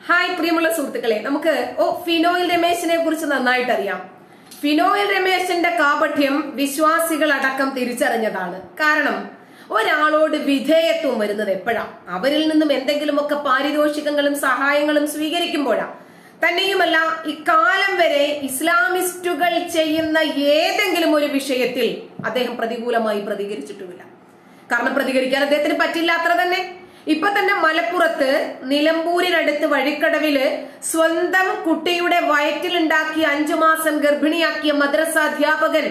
Hi പ്രിയമുള്ള സുഹൃത്തുക്കളെ നമുക്ക് ഓ ഫിനോയിൽ രമേശിനെ കുറിച്ച് നന്നായിട്ട് അറിയാം ഫിനോയിൽ രമേശിന്റെ കാപഠ്യം വിശ്വാസികൾ അടക്കം തിരിച്ചറിഞ്ഞതാണ് കാരണം ഒരാളോട് വിധേയത്വം വരുന്നത് എപ്പോഴാ അവരിൽ നിന്നും എന്തെങ്കിലുമൊക്കെ പാരിതോഷികങ്ങളും സഹായങ്ങളും സ്വീകരിക്കുമ്പോഴാ തന്നെയുമല്ല ഇക്കാലം വരെ ഇസ്ലാമിസ്റ്റുകൾ ചെയ്യുന്ന ഏതെങ്കിലും ഒരു വിഷയത്തിൽ അദ്ദേഹം പ്രതികൂലമായി പ്രതികരിച്ചിട്ടുമില്ല കാരണം പ്രതികരിക്കാൻ അദ്ദേഹത്തിന് പറ്റില്ല അത്ര തന്നെ ഇപ്പൊ തന്നെ മലപ്പുറത്ത് നിലമ്പൂരിനടുത്ത് വഴിക്കടവില് സ്വന്തം കുട്ടിയുടെ വയറ്റിലുണ്ടാക്കി അഞ്ചു മാസം ഗർഭിണിയാക്കിയ മദ്രസ അധ്യാപകൻ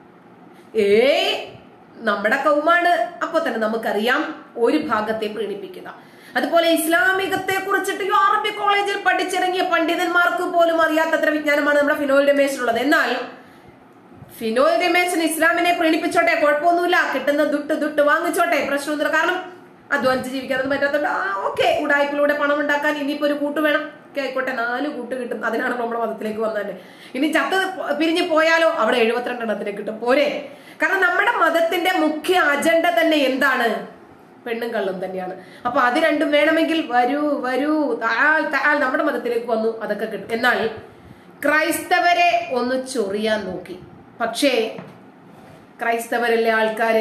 ഏ നമ്മുടെ കൗമാണ് അപ്പൊ തന്നെ നമുക്കറിയാം ഒരു ഭാഗത്തെ പ്രീണിപ്പിക്കുക അതുപോലെ ഇസ്ലാമികത്തെ കുറിച്ചിട്ട് ഈ അറബി കോളേജിൽ പഠിച്ചിറങ്ങിയ പണ്ഡിതന്മാർക്ക് പോലും അറിയാത്തത്ര വിജ്ഞാനമാണ് നമ്മുടെ ഫിനോൽ രമേശിനുള്ളത് എന്നാൽ ഫിനോയ് രമേശൻ ഇസ്ലാമിനെ പ്രീണിപ്പിച്ചോട്ടെ കുഴപ്പമൊന്നുമില്ല കിട്ടുന്ന ദുട്ട് ദുട്ട് വാങ്ങിച്ചോട്ടെ പ്രശ്നമൊന്നുമില്ല കാരണം അധ്വാനിച്ച് ജീവിക്കാനൊന്നും പറ്റാത്തതുകൊണ്ട് ആ ഓക്കെ ഉടായ്പിലൂടെ പണം ഉണ്ടാക്കാൻ ഇനിയിപ്പോ ഒരു കൂട്ട് വേണം ഒക്കെ ആയിക്കോട്ടെ നാല് കൂട്ട് കിട്ടും അതിനാണ് നമ്മുടെ മതത്തിലേക്ക് വന്നത് ഇനി ചത്ത് പിരിഞ്ഞ് പോയാലോ അവിടെ എഴുപത്തിരണ്ടെണ്ണത്തിന് കിട്ടും പോരെ കാരണം നമ്മുടെ മതത്തിന്റെ മുഖ്യ അജണ്ട തന്നെ എന്താണ് പെണ്ണും കള്ളും തന്നെയാണ് അപ്പൊ അത് രണ്ടും വേണമെങ്കിൽ വരൂ വരൂ താൾ താൾ നമ്മുടെ മതത്തിലേക്ക് വന്നു അതൊക്കെ കിട്ടും എന്നാൽ ക്രൈസ്തവരെ ഒന്ന് ചൊറിയാൻ നോക്കി പക്ഷേ ക്രൈസ്തവരിലെ ആൾക്കാര്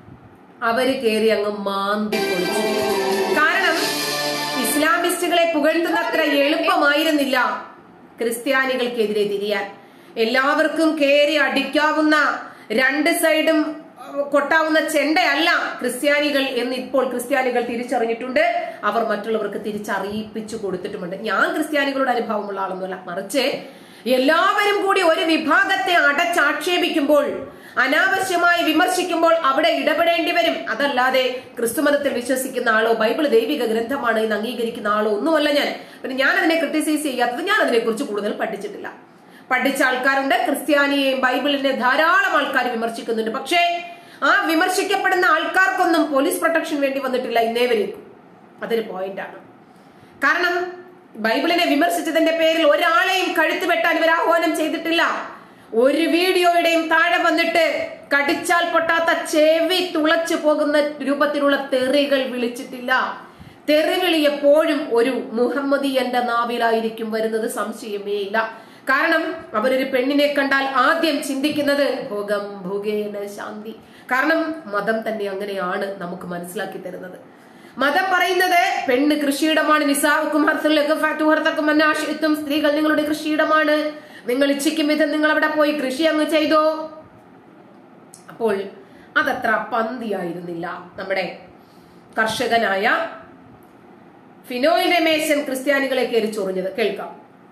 അവര് കയറി അങ്ങ് മാന്തി പൊളിച്ചു കാരണം ഇസ്ലാമിസ്റ്റുകളെ പുകഴ്ത്തുന്നത്ര എളുപ്പമായിരുന്നില്ല ക്രിസ്ത്യാനികൾക്കെതിരെ തിരിയാൻ എല്ലാവർക്കും കയറി അടിക്കാവുന്ന രണ്ട് സൈഡും അഹ്, കൊട്ടാവുന്ന ചെണ്ടയല്ല ക്രിസ്ത്യാനികൾ എന്ന് ഇപ്പോൾ ക്രിസ്ത്യാനികൾ തിരിച്ചറിഞ്ഞിട്ടുണ്ട് അവർ മറ്റുള്ളവർക്ക് തിരിച്ചറിയിപ്പിച്ചു കൊടുത്തിട്ടുമുണ്ട് ഞാൻ ക്രിസ്ത്യാനികളുടെ അനുഭവമുള്ള ആളൊന്നുമല്ല മറിച്ച് എല്ലാവരും കൂടി ഒരു വിഭാഗത്തെ അടച്ചാക്ഷേപിക്കുമ്പോൾ അനാവശ്യമായി വിമർശിക്കുമ്പോൾ അവിടെ ഇടപെടേണ്ടി വരും അതല്ലാതെ ക്രിസ്തുമതത്തിൽ വിശ്വസിക്കുന്ന ആളോ ബൈബിൾ ദൈവിക ഗ്രന്ഥമാണ് എന്ന് അംഗീകരിക്കുന്ന ആളോ ഒന്നുമല്ല ഞാൻ പിന്നെ ഞാൻ അതിനെ ക്രിട്ടിസൈസ് ചെയ്യാത്തത് ഞാൻ അതിനെക്കുറിച്ച് കൂടുതൽ പഠിച്ചിട്ടില്ല പഠിച്ച ആൾക്കാരുണ്ട് ക്രിസ്ത്യാനിയെയും ബൈബിളിനെ ധാരാളം ആൾക്കാർ വിമർശിക്കുന്നുണ്ട് പക്ഷേ ആ വിമർശിക്കപ്പെടുന്ന ആൾക്കാർക്കൊന്നും പോലീസ് പ്രൊട്ടക്ഷൻ വേണ്ടി വന്നിട്ടില്ല ഇന്നേ വരേക്കും അതൊരു പോയിന്റാണ് കാരണം ബൈബിളിനെ വിമർശിച്ചതിന്റെ പേരിൽ ഒരാളെയും കഴുത്ത് വെട്ടാൻ ഇവർ ആഹ്വാനം ചെയ്തിട്ടില്ല ഒരു വീഡിയോയുടെയും താഴെ വന്നിട്ട് കടിച്ചാൽ പൊട്ടാത്ത ചെവി തുളച്ചു പോകുന്ന രൂപത്തിലുള്ള തെറികൾ വിളിച്ചിട്ടില്ല തെറിവിളി എപ്പോഴും ഒരു മുഹമ്മദിയന്റെ നാവിലായിരിക്കും വരുന്നത് സംശയമേ ഇല്ല കാരണം അവരൊരു പെണ്ണിനെ കണ്ടാൽ ആദ്യം ചിന്തിക്കുന്നത് ഭോഗം ഭോഗേന ശാന്തി കാരണം മതം തന്നെ അങ്ങനെയാണ് നമുക്ക് മനസ്സിലാക്കി തരുന്നത് മതം പറയുന്നത് പെണ്ണ് കൃഷിയിടമാണ് നിസാവുക്കും ഹർത്തുലക്കും ഫാറ്റുഹർത്തക്കും അന്നാശിത്തും സ്ത്രീകൾ നിങ്ങളുടെ കൃഷിയിടമാണ് നിങ്ങൾ ഇച്ഛിക്കും വിധം നിങ്ങൾ അവിടെ പോയി കൃഷി അങ്ങ് ചെയ്തോ അപ്പോൾ അതത്ര പന്തിയായിരുന്നില്ല നമ്മുടെ കർഷകനായ ഫിനോയ് രമേശൻ ക്രിസ്ത്യാനികളെ കയറി ചൊറിഞ്ഞത് കേൾക്കാം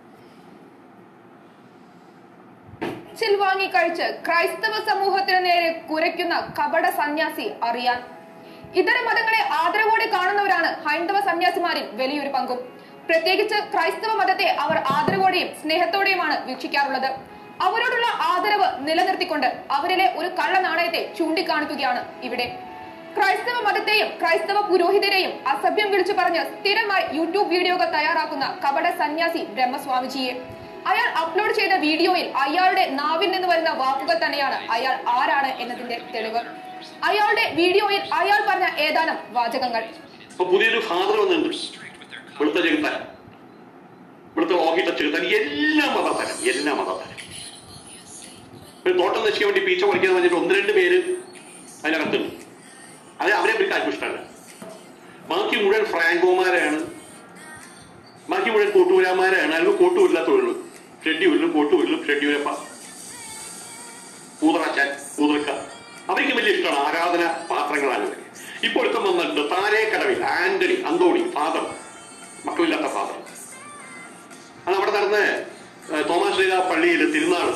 ചിൽ വാങ്ങി കഴിച്ച് ക്രൈസ്തവ സമൂഹത്തിന് നേരെ കുരയ്ക്കുന്ന കപട സന്യാസി അറിയാൻ ഇതര മതങ്ങളെ ആദരവോടെ കാണുന്നവരാണ് ഹൈന്ദവ സന്യാസിമാരിൽ വലിയൊരു പങ്കും പ്രത്യേകിച്ച് ക്രൈസ്തവ മതത്തെ അവർ ആദരവോടെയും സ്നേഹത്തോടെയുമാണ് വീക്ഷിക്കാറുള്ളത് അവരോടുള്ള ആദരവ് നിലനിർത്തിക്കൊണ്ട് അവരിലെ ഒരു കള്ള നാണയത്തെ ചൂണ്ടിക്കാണിക്കുകയാണ് ഇവിടെ ക്രൈസ്തവ മതത്തെയും ക്രൈസ്തവ പുരോഹിതരെയും അസഭ്യം വിളിച്ചു പറഞ്ഞ് സ്ഥിരമായി യൂട്യൂബ് വീഡിയോകൾ തയ്യാറാക്കുന്ന കപട സന്യാസി ബ്രഹ്മസ്വാമിജിയെ അയാൾ അപ്ലോഡ് ചെയ്ത വീഡിയോയിൽ അയാളുടെ നാവിൽ നിന്ന് വരുന്ന വാക്കുകൾ തന്നെയാണ് അയാൾ ആരാണ് എന്നതിന്റെ തെളിവ് അയാളുടെ വീഡിയോയിൽ അയാൾ പറഞ്ഞ ഏതാനും വാചകങ്ങൾ ഇപ്പൊ പുതിയൊരു ഫാദർ വന്നിട്ടുണ്ട് ഇവിടുത്തെ ചെറുത്താൻ ഇവിടുത്തെ ഓഹിട്ട ചെറുത്താൻ എല്ലാ മതത്തരം എല്ലാ മതത്തരം ഒരു തോട്ടം നശിക്കാൻ വേണ്ടി പീച്ച പറിക്കാൻ പറഞ്ഞിട്ട് ഒന്ന് രണ്ട് പേര് അതിനകത്തുണ്ട് അത് അവരെ പറ്റി ആർക്കും ഇഷ്ടമല്ല ബാക്കി മുഴുവൻ ഫ്രാങ്കോമാരാണ് ബാക്കി മുഴുവൻ കോട്ടൂരാമാരാണ് അതിന് കോട്ടൂരില്ലാത്തുള്ളൂ ഷെഡ്യൂരിലും കോട്ടൂരിലും ഷെഡ്യൂരപ്പ ഊതറച്ചാൻ ഊതർക്ക അവർക്ക് വലിയ ഇഷ്ടമാണ് ആരാധന പാത്രങ്ങളാണ് ഇവര്. ഇപ്പോൾ ഒരുത്തം വന്നിട്ടുണ്ട് താരേക്കടവിൽ ആന്റണി അന്തോണി ഫാദർ മക്കളില്ലാത്ത ഫാദർ അത് അവിടെ നടന്ന ഏഹ്, തോമാസ് ലീല പള്ളിയിൽ തിരുനാൾ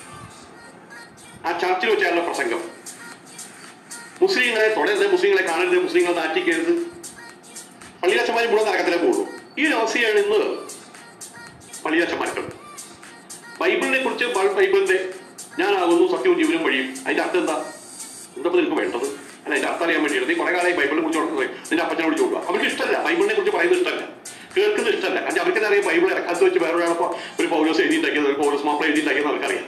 ആ ചർച്ചിൽ വെച്ചാലുള്ള പ്രസംഗം മുസ്ലിങ്ങളെ തുടരുത് മുസ്ലിങ്ങളെ കാണരുത് മുസ്ലിങ്ങളെ നാറ്റിക്കരുത് പള്ളിയച്ചന്മാർ മുഴുവൻ നരകത്തിലേ പോകുള്ളൂ ഈ ഒരു അവസ്ഥയാണ് ഇന്ന് പള്ളിയച്ചന്മാർക്കുള്ളത് ബൈബിളിനെ കുറിച്ച് ബൈ- ബൈബിളിന്റെ ഞാനാകുന്നു സത്യവും ജീവനും വഴിയും അതിന്റെ അർത്ഥം എന്താ എന്താ ഇപ്പൊ നിനക്ക് വേണ്ടത് അല്ല അതിന്റെ അർത്ഥം അറിയാൻ വേണ്ടിയാണ് നീ കുറെ കാലമായി ബൈബിളിനെ കുറിച്ച് കൊടുക്കുന്നത് നിന്റെ അപ്പച്ചനോട് ചോദിക്കുക അവർക്ക് ഇഷ്ടമല്ല ബൈബിളിനെ കുറിച്ച് പറയുന്നത് ഇഷ്ടമല്ല കേൾക്കുന്നത് ഇഷ്ടമല്ല കാരണം അവർക്ക് അറിയാം ബൈബിൾ ഇറക്കാത്ത വെച്ച് വേറൊരാളപ്പോ ഒരു പൗലോസ് എഴുതിണ്ടാക്കിയത് ഒരു പൗലോസ് മാപ്പിള എഴുതിണ്ടാക്കിയത് അവർക്കറിയാം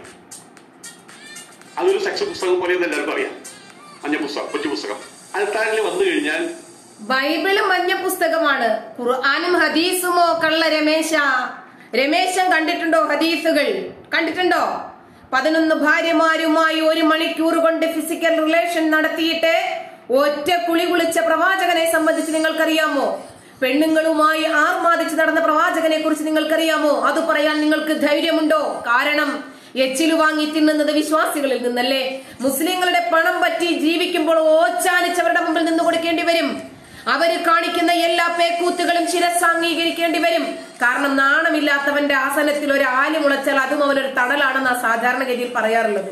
അതൊരു സെക്സ് പുസ്തകം പോലെ എല്ലാവർക്കും അറിയാം മഞ്ഞ പുസ്തകം കൊച്ചു പുസ്തകം അത് താഴെ വന്നു കഴിഞ്ഞാൽ ബൈബിള് മഞ്ഞ പുസ്തകമാണ് ഖുർആാനും ഹദീസുമോ കള്ള രമേശ രമേശൻ കണ്ടിട്ടുണ്ടോ ഹദീസുകൾ കണ്ടിട്ടുണ്ടോ പതിനൊന്ന് ഭാര്യമാരുമായി ഒരു മണിക്കൂർ കൊണ്ട് ഫിസിക്കൽ റിലേഷൻ നടത്തിയിട്ട് ഒറ്റ കുളി കുളിച്ച പ്രവാചകനെ സംബന്ധിച്ച് നിങ്ങൾക്കറിയാമോ പെണ്ണുങ്ങളുമായി ആർമാദിച്ച് നടന്ന പ്രവാചകനെ കുറിച്ച് നിങ്ങൾക്കറിയാമോ അത് പറയാൻ നിങ്ങൾക്ക് ധൈര്യമുണ്ടോ കാരണം എച്ചിലു വാങ്ങി തിന്നുന്നത് വിശ്വാസികളിൽ നിന്നല്ലേ മുസ്ലിങ്ങളുടെ പണം പറ്റി ജീവിക്കുമ്പോൾ ഓച്ചാനിച്ചവരുടെ മുമ്പിൽ നിന്ന് കൊടുക്കേണ്ടി വരും അവര് കാണിക്കുന്ന എല്ലാ പേക്കൂത്തുകളും ശിരസാംഗീകരിക്കേണ്ടി വരും കാരണം നാണമില്ലാത്തവന്റെ ആസനത്തിൽ ഒരു ആല് മുളച്ചാൽ അതും അവനൊരു തണലാണെന്നാ സാധാരണഗതിയിൽ പറയാറുള്ളത്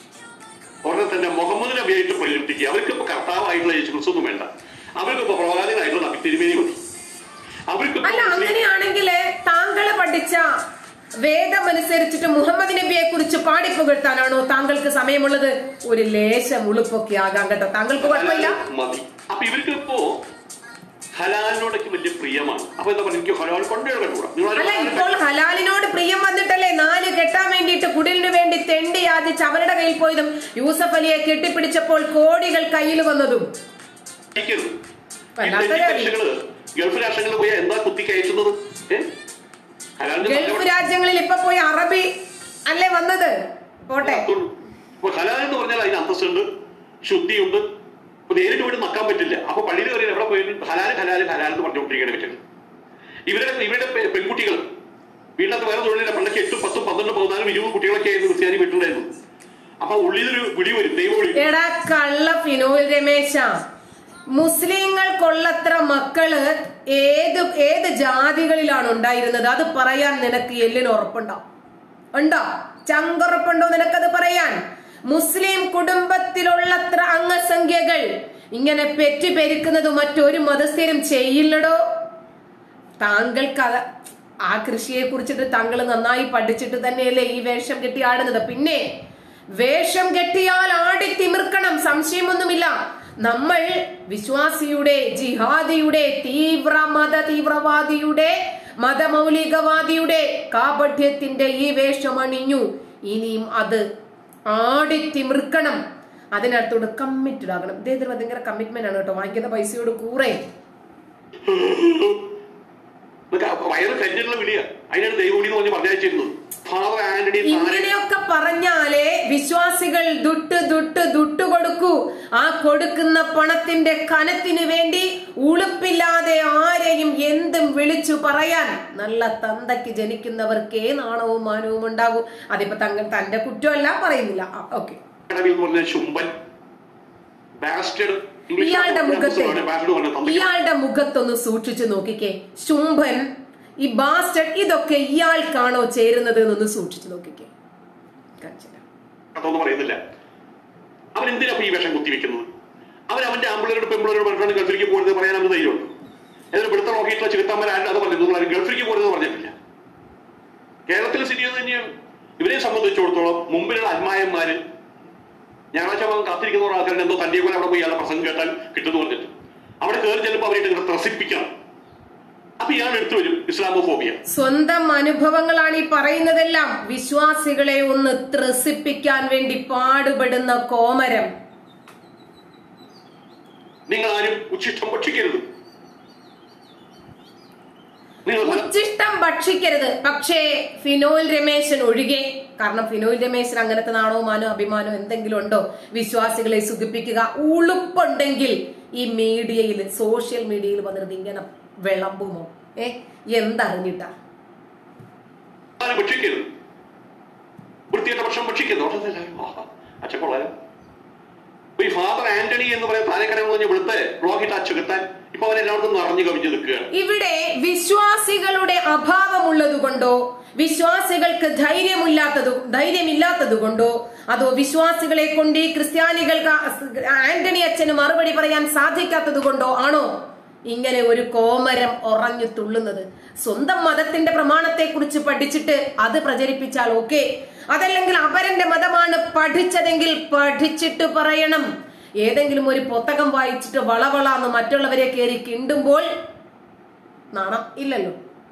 ഉടനെ തന്നെ മുഹമ്മദ് നബിയായിട്ട് പ്രകടിപ്പിക്കുക അവർക്ക് ഇപ്പൊ കർത്താവായിട്ടുള്ള യേശു ക്രിസ്തു ഒന്നും വേണ്ട അവർക്ക് ഇപ്പൊ പ്രവാചകനായിട്ടുള്ള നബി തിരുമേനി മതി അവർക്ക് അല്ല അങ്ങനെയാണെങ്കിൽ താങ്കളെ പഠിച്ച വേദമനുസരിച്ചിട്ട് മുഹമ്മദ് നബിയെ കുറിച്ച് പാടിപ്പുകഴ്ത്താനാണോ താങ്കൾക്ക് സമയമുള്ളത് ഒരു ലേശം ഉളുപ്പൊക്കെ ആകാം കേട്ടോ താങ്കൾക്ക് കുഴപ്പമില്ല മതി അപ്പൊ ഇവർക്ക് ഇപ്പോ ഹലാലിനോടൊക്കെ വലിയ പ്രിയമാണ് അപ്പൊ എന്താ പറയുക എനിക്ക് ഹലാൽ കൊണ്ടേ കണ്ടുകൂടാ നിങ്ങൾ അല്ല ആരും ഇപ്പോൾ ഹലാലിനോട് പ്രിയം വന്നിട്ടല്ലേ നാല് കെട്ടാൻ വേണ്ടിയിട്ട് കുടിലിന് വേണ്ടി തെണ്ടി യാചിച്ച് അവരുടെ കയ്യിൽ പോയതും യൂസഫ് അലിയെ കെട്ടിപ്പിടിച്ചപ്പോൾ കോടികൾ കയ്യിൽ വന്നതും കഴിക്കരുത്. വല്ലാത്ത ഈ കാര്യം. രാഷ്ട്രങ്ങള് ഗൾഫ് രാഷ്ട്രങ്ങളിൽ പോയി എന്താ കുത്തി കയറ്റുന്നത് ഏ? ഹലാലിന് ഗൾഫ് നല്ല രാജ്യങ്ങളിൽ ഇപ്പൊ പോയി അറബി അല്ലേ വന്നത് പോട്ടെ അർത്ഥമുള്ളൂ. ഇപ്പൊ ഹലാൽ എന്ന് പറഞ്ഞാൽ അതിന് അന്തസ്സുണ്ട് ശുദ്ധിയുണ്ട് ഇപ്പൊ നേരിട്ട് പോയിട്ട് നക്കാൻ പറ്റില്ല അപ്പൊ പള്ളിയിൽ കയറി എവിടെ പോയി ഹലാൽ ഹലാൽ ഹലാൽ എന്ന് പറഞ്ഞുകൊണ്ടിരിക്കുകയാണ് പറ്റുന്നത് ഇവരുടെ ഇവരുടെ പെ- പെൺകുട്ടികൾ വീട്ടിലത്തെ വേറെ തൊഴിലില്ല പണ്ടൊക്കെ എട്ടും പത്തും പന്ത്രണ്ടും പതിനാലും ഇരുപത് കുട്ടികളൊക്കെ ആയിരുന്നു ക്രിസ്ത്യാനി വീട്ടിലുണ്ടായിരുന്നു അപ്പൊ ഉള്ളിലൊരു വിളി വരും ദൈവ വിളി എടാ കള്ള ഫിനോൽ രമേശ മുസ്ലിങ്ങൾക്കുള്ളത്ര മക്കള് ഏത് ഏത് ജാതികളിലാണ് ഉണ്ടായിരുന്നത് അത് പറയാൻ നിനക്ക് എല്ലിന് ഉറപ്പുണ്ടോ ഉണ്ടോ ചങ്കുറപ്പുണ്ടോ നിനക്കത് പറയാൻ മുസ്ലിം കുടുംബത്തിലുള്ളത്ര അംഗസംഖ്യകൾ ഇങ്ങനെ പെറ്റി പെരുക്കുന്നത് മറ്റൊരു മതസ്ഥരും ചെയ്യില്ലടോ താങ്കൾക്ക് അത് ആ കൃഷിയെ കുറിച്ചിട്ട് താങ്കൾ നന്നായി പഠിച്ചിട്ട് തന്നെയല്ലേ ഈ വേഷം കെട്ടി ആടുന്നത് പിന്നെ വേഷം കെട്ടിയാൽ ആടി തിമിർക്കണം സംശയമൊന്നുമില്ല നമ്മൾ വിശ്വാസിയുടെ ജിഹാദിയുടെ തീവ്ര മത തീവ്രവാദിയുടെ മതമൗലികവാദിയുടെ കാപഠ്യത്തിന്റെ ഈ വേഷം അണിഞ്ഞു ഇനിയും അത് ആടി തിമിർക്കണം അതിനകത്തോട് കമ്മിറ്റഡ് ആകണം ഇദ്ദേഹത്തിന് ഭയങ്കര കമ്മിറ്റ്മെന്റ് ആണ് കേട്ടോ വാങ്ങിക്കുന്ന പൈസയോട് കൂറെ ഇതൊക്കെ വയറ് കരിഞ്ഞിട്ടുള്ള വിളിയാ അതിനാണ് ദൈവവിളി എന്ന് പറഞ്ഞ് പറഞ്ഞയച്ചിരുന്നത് ഫാദർ ആന്റണി താനെ ഇങ്ങനെയൊക്കെ പറഞ്ഞാലേ വിശ്വാസികൾ ദുട്ട് ദുട്ട് ദുട്ട് കൊടുക്കൂ ആ കൊടുക്കുന്ന പണത്തിന്റെ കനത്തിനു വേണ്ടി ഉളുപ്പില്ലാതെ ആരെയും എന്തും വിളിച്ചു പറയാൻ നല്ല തന്തയ്ക്ക് ജനിക്കുന്നവർക്കേ നാണവും മാനവും ഉണ്ടാകൂ അതിപ്പോ തങ്ങൾ തന്റെ കുറ്റമല്ല പറയുന്നില്ല ഓക്കെ കടവിൽ എന്ന് പറഞ്ഞ ശുംബൻ ബാസ്റ്റഡ് ഇയാളുടെ മുഖത്തെ ബാസ്റ്റഡ് പറഞ്ഞ തമ്മിൽ ഇയാളുടെ മുഖത്തൊന്ന് സൂക്ഷിച്ചു നോക്കിക്കേ ശുംഭൻ ഈ ബാസ്റ്റഡ് ഇതൊക്കെ ഇയാൾക്കാണോ ചേരുന്നത് എന്നൊന്ന് സൂക്ഷിച്ചു നോക്കിക്കേ കാണിച്ചുതരാം. അതൊന്നും പറയുന്നില്ല അവൻ എന്തിനാ ഇപ്പൊ ഈ വേഷം കുത്തിവെക്കുന്നത് അവൻ അവന്റെ ആമ്പിളരോട് പെമ്പിളരോട് പറഞ്ഞാണ് ഗൾഫിലേക്ക് പോരുന്നത് പറയാൻ അവന് ധൈര്യമുണ്ട് എന്നിട്ട് ഇവിടുത്തെ നോക്കിയിട്ടുള്ള ചെറുത്താന്മാർ ആരും അത് പറഞ്ഞു നിങ്ങൾ ആരും ഗൾഫിലേക്ക് പോരുന്നത് പറഞ്ഞിട്ടില്ല കേരളത്തിൽ സ്ഥിതി അത് തന്നെയാണ് ഇവരെ സംബന്ധിച്ചിടത്തോളം മുമ്പിലുള്ള അന്മായന്മാര് ഞായറാഴ്ച അവൻ കാത്തിരിക്കുന്ന ആൾക്കാരുടെ എന്തോ തന്റെ പോലെ അവിടെ പോയി ഇയാളുടെ പ്രസംഗം കേട്ടാൽ കിട്ടുന്നു പറഞ്ഞിട്ട് അവിടെ കയറി ചെല്ലുമ്പോൾ അവരെ ഇങ്ങനെ ത്രസിപ്പിക്കണം അപ്പൊ ഇയാൾ എടുത്തു വരും ഇസ്ലാമോഫോബിയ സ്വന്തം അനുഭവങ്ങളാണ് ഈ പറയുന്നതെല്ലാം വിശ്വാസികളെ ഒന്ന് ത്രസിപ്പിക്കാൻ വേണ്ടി പാടുപെടുന്ന കോമരം നിങ്ങൾ ആരും ഉച്ചിഷ്ടം ഭക്ഷിക്കരുത് നിങ്ങൾ ഉച്ചിഷ്ടം ഭക്ഷിക്കരുത് പക്ഷേ ഫിനോൽ രമേശൻ ഒഴികെ കാരണം ഫിനോൽ രമേശൻ അങ്ങനത്തെ നാണോ മാനോ അഭിമാനോ എന്തെങ്കിലും ഉണ്ടോ വിശ്വാസികളെ സുഖിപ്പിക്കുക ഉളുപ്പുണ്ടെങ്കിൽ ഈ മീഡിയയിൽ സോഷ്യൽ മീഡിയയിൽ വന്നിരുന്ന് ഇങ്ങനെ വിളമ്പുമോ ഏ എന്തറിഞ്ഞിട്ടാ ആരും ഭക്ഷിക്കരുത് വൃത്തിയുടെ ഭക്ഷണം ഭക്ഷിക്കരുത് ഉടനെ എല്ലാവരും ആഹാ, അച്ഛൻ കൊള്ളാലോ അപ്പൊ ഈ ഫാദർ ആന്റണി എന്ന് പറയുന്ന താനക്കര എന്ന് പറഞ്ഞ ഇവിടുത്തെ റോഹിറ്റ് അച്ചുകത്താൻ ഇപ്പൊ അവൻ എല്ലായിടത്തും നിറഞ്ഞു കവിഞ്ഞു നിൽക്കുകയാണ് ഇവിടെ വിശ്വാസികളുടെ അഭാവമുള്ളത് കൊണ്ടോ വിശ്വാസികൾക്ക് ധൈര്യമില്ലാത്തത് ധൈര്യമില്ലാത്തത് കൊണ്ടോ അതോ വിശ്വാസികളെ കൊണ്ട് ഈ ക്രിസ്ത്യാനികൾക്ക് ആന്റണി അച്ഛന് മറുപടി പറയാൻ സാധിക്കാത്തത് കൊണ്ടോ ആണോ ഇങ്ങനെ ഒരു കോമരം ഉറഞ്ഞു തുള്ളുന്നത് സ്വന്തം മതത്തിന്റെ പ്രമാണത്തെ കുറിച്ച് പഠിച്ചിട്ട് അത് പ്രചരിപ്പിച്ചാൽ ഓക്കെ അതല്ലെങ്കിൽ അവരന്റെ മതമാണ് പഠിച്ചതെങ്കിൽ പഠിച്ചിട്ട് പറയണം ഏതെങ്കിലും ഒരു പുസ്തകം വായിച്ചിട്ട് വളവളാന്ന് മറ്റുള്ളവരെ കയറി കിണ്ടുമ്പോൾ നാണം ഇല്ലല്ലോ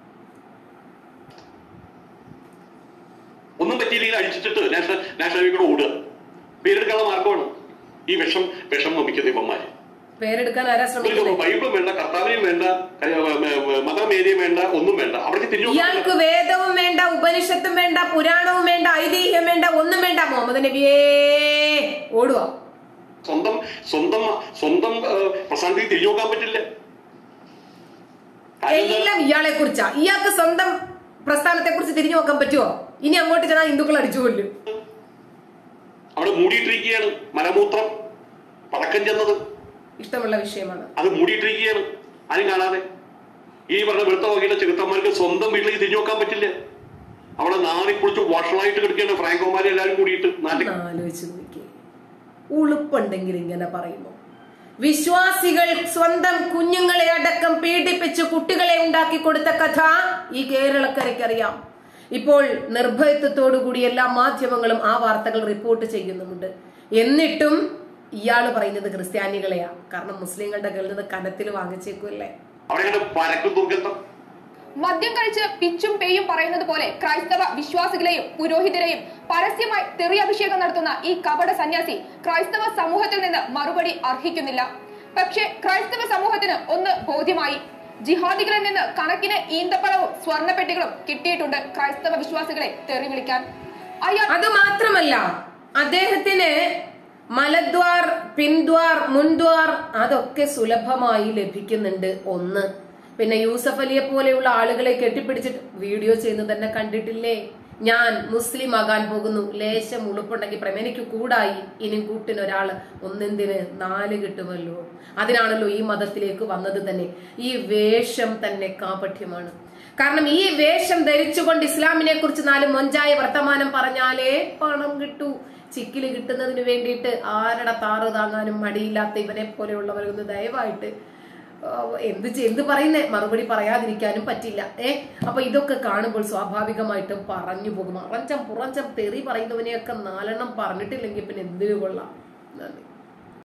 ഒന്നും പറ്റിയില്ലെങ്കിൽ അടിച്ചിട്ട് നാഷണൽ നാഷണൽ ഹൈവേക്കൂടെ ഓടുക പേരെടുക്കാനുള്ള മാർഗമാണ് ഈ വിഷം വിഷം വമിക്കുന്ന ഇവന്മാര് പേരെടുക്കാൻ ആരാ ഒരു ശ്രമിക്കുന്നത് ബൈബിളും വേണ്ട കർത്താവിനെയും വേണ്ട മതമേരിയും വേണ്ട ഒന്നും വേണ്ട അവിടേക്ക് തിരിഞ്ഞു ഇയാൾക്ക് വേദവും വേണ്ട ഉപനിഷത്തും വേണ്ട പുരാണവും വേണ്ട ഐതിഹ്യം വേണ്ട ഒന്നും വേണ്ട മുഹമ്മദ് നബിയേ ഓടുക സ്വന്തം സ്വന്തം സ്വന്തം ഏഹ്, പ്രസ്ഥാനത്തേക്ക് തിരിഞ്ഞു നോക്കാൻ പറ്റില്ല അതെന്താ? എല്ലാം ഇയാളെ കുറിച്ചാ ഇയാൾക്ക് സ്വന്തം പ്രസ്ഥാനത്തെ കുറിച്ച് തിരിഞ്ഞു നോക്കാൻ പറ്റുമോ ഇനി അങ്ങോട്ട് ചെന്നാൽ ഹിന്ദുക്കൾ അടിച്ചു കൊല്ലും അവിടെ മൂടിയിട്ടിരിക്കുകയാണ് മലമൂത്രം പടക്കം ചെന്നത് ഇഷ്ടമുള്ള വിഷയമാണ് അത് മൂടിയിട്ടിരിക്കുകയാണ് ആരും കാണാതെ ഈ പറഞ്ഞ വെളുത്ത വകയിലെ ചെറുത്തന്മാർക്ക് സ്വന്തം വീട്ടിലേക്ക് തിരിഞ്ഞു നോക്കാൻ പറ്റില്ല അവിടെ നാറി കുളിച്ച് വഷളായിട്ട് കിടക്കുകയാണ് ഫ്രാങ്കോമാരെ എല്ലാവരും കൂടിയിട്ട് നാട്ടിൽ ഒന്ന് ആലോചിച്ച് നോക്കി ഉളുപ്പുണ്ടെങ്കിൽ ഇങ്ങനെ പറയുമോ വിശ്വാസികൾ സ്വന്തം കുഞ്ഞുങ്ങളെ അടക്കം പീഡിപ്പിച്ച് കുട്ടികളെ ഉണ്ടാക്കി കൊടുത്ത കഥ ഈ കേരളക്കരയ്ക്കറിയാം ഇപ്പോൾ നിർഭയത്വത്തോടുകൂടി എല്ലാ മാധ്യമങ്ങളും ആ വാർത്തകൾ റിപ്പോർട്ട് ചെയ്യുന്നുമുണ്ട് എന്നിട്ടും ഇയാൾ പറയുന്നത് ക്രിസ്ത്യാനികളെയാ കാരണം മുസ്ലിങ്ങളുടെ കയ്യിൽ നിന്ന് കനത്തിൽ വാങ്ങിച്ചേക്കുമല്ലേ അവിടെ ഇങ്ങനെ പരക്കും ദുർഗന്ധം മദ്യം കഴിച്ച് പിച്ചും പേയും പറയുന്നത് പോലെ ക്രൈസ്തവ വിശ്വാസികളെയും പുരോഹിതരെയും പരസ്യമായി തെറി അഭിഷേകം നടത്തുന്ന ഈ കപട സന്യാസി ക്രൈസ്തവ സമൂഹത്തിൽ നിന്ന് മറുപടി അർഹിക്കുന്നില്ല പക്ഷേ ക്രൈസ്തവ സമൂഹത്തിന് ഒന്ന് ബോധ്യമായി ജിഹാദികളിൽ നിന്ന് കണക്കിന് ഈന്തപ്പഴവും സ്വർണ്ണപ്പെട്ടികളും കിട്ടിയിട്ടുണ്ട് ക്രൈസ്തവ വിശ്വാസികളെ തെറി വിളിക്കാൻ അയാൾ അത് മാത്രമല്ല അദ്ദേഹത്തിന് മലദ്വാർ പിൻദ്വാർ മുൻദ്വാർ അതൊക്കെ സുലഭമായി ലഭിക്കുന്നുണ്ട് ഒന്ന് പിന്നെ യൂസഫ് അലിയെ പോലെയുള്ള ആളുകളെ കെട്ടിപ്പിടിച്ചിട്ട് വീഡിയോ ചെയ്യുന്നത് തന്നെ കണ്ടിട്ടില്ലേ ഞാൻ മുസ്ലിം ആകാൻ പോകുന്നു ലേശം ഉളുപ്പുണ്ടെങ്കിൽ പ്രേമ എനിക്ക് കൂടായി ഇനി കൂട്ടിനൊരാള് ഒന്നെന്തിന് നാല് കിട്ടുമല്ലോ അതിനാണല്ലോ ഈ മതത്തിലേക്ക് വന്നത് തന്നെ ഈ വേഷം തന്നെ കാപഠ്യമാണ് കാരണം ഈ വേഷം ധരിച്ചുകൊണ്ട് ഇസ്ലാമിനെ കുറിച്ച് നാല് മൊഞ്ചായ വർത്തമാനം പറഞ്ഞാലേ പണം കിട്ടൂ ചിക്കില് കിട്ടുന്നതിന് വേണ്ടിയിട്ട് ആരുടെ താറ് താങ്ങാനും മടിയില്ലാത്ത ഇവനെ പോലെയുള്ളവരൊന്ന് ദയവായിട്ട് ആ, എന്ത് ചെയ്- എന്ത് പറയുന്നേ മറുപടി പറയാതിരിക്കാനും പറ്റില്ല ഏ അപ്പൊ ഇതൊക്കെ കാണുമ്പോൾ സ്വാഭാവികമായിട്ടും പറഞ്ഞു പോകും അറഞ്ചം പുറഞ്ചം തെറി പറയുന്നവനെയൊക്കെ നാലെണ്ണം പറഞ്ഞിട്ടില്ലെങ്കിൽ പിന്നെ എന്തിനു കൊള്ളാം നന്ദി